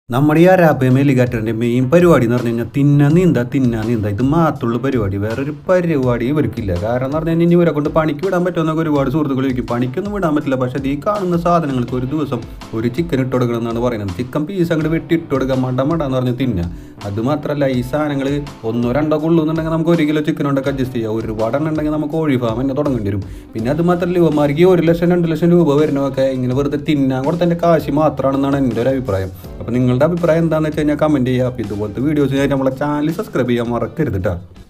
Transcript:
നമ്മുടെ ഈ അരാപ്പയും എലിഗാറ്ററിൻ്റെ മെയിൻ പരിപാടി എന്ന് പറഞ്ഞു കഴിഞ്ഞാൽ തിന്ന നീന്ത തിന്ന നീന്ത ഇത് മാത്രമുള്ള പരിപാടി വേറൊരു പരിപാടി ഇവർക്കില്ല കാരണം എന്ന് പറഞ്ഞു കഴിഞ്ഞാൽ ഇവരെ കൊണ്ട് പണിക്ക് വിടാൻ പറ്റുമെന്നൊക്കെ ഒരുപാട് സുഹൃത്തുക്കൾ ചോദിക്കും പണിക്കൊന്നും വിടാൻ പറ്റില്ല പക്ഷേ ഈ കാണുന്ന സാധനങ്ങൾക്ക് ഒരു ദിവസം ഒരു ചിക്കൻ ഇട്ട് കൊടുക്കണം എന്നാണ് പറയുന്നത് ചിക്കൻ പീസ് അങ്ങോട്ട് വെട്ടി ഇട്ട് കൊടുക്കുക മട മട എന്ന് പറഞ്ഞ് തിന്നുക അത് മാത്രമല്ല ഈ സാധനങ്ങൾ ഒന്നോ രണ്ടോ കൊള്ളുന്നുണ്ടെങ്കിൽ നമുക്ക് ഒരു കിലോ ചിക്കൻ ഉണ്ടൊക്കെ അഡ്ജസ്റ്റ് ചെയ്യാം ഒരുപാട് എണ്ണം ഉണ്ടെങ്കിൽ നമുക്ക് കോഴി ഫാം തന്നെ തുടങ്ങേണ്ടി വരും പിന്നെ അത് മാത്രമല്ല ഇവന്മാർക്ക് ഈ ഒരു ലക്ഷം രണ്ട് ലക്ഷം രൂപ വരുന്നതൊക്കെ ഇങ്ങനെ വെറുതെ തിന്നാൻ കൊടുത്തതിൻ്റെ കാശ് മാത്രമാണെന്നാണ് എൻ്റെ ഒരു അഭിപ്രായം അപ്പോൾ നിങ്ങളുടെ അഭിപ്രായം എന്താണെന്ന് വെച്ച് കഴിഞ്ഞാൽ കമൻറ്റ് ചെയ്യുക അപ്പോൾ ഇതുപോലത്തെ വീഡിയോസ് നമ്മളെ ചാനൽ സബ്സ്ക്രൈബ് ചെയ്യാൻ മറക്കരുത് കേട്ടോ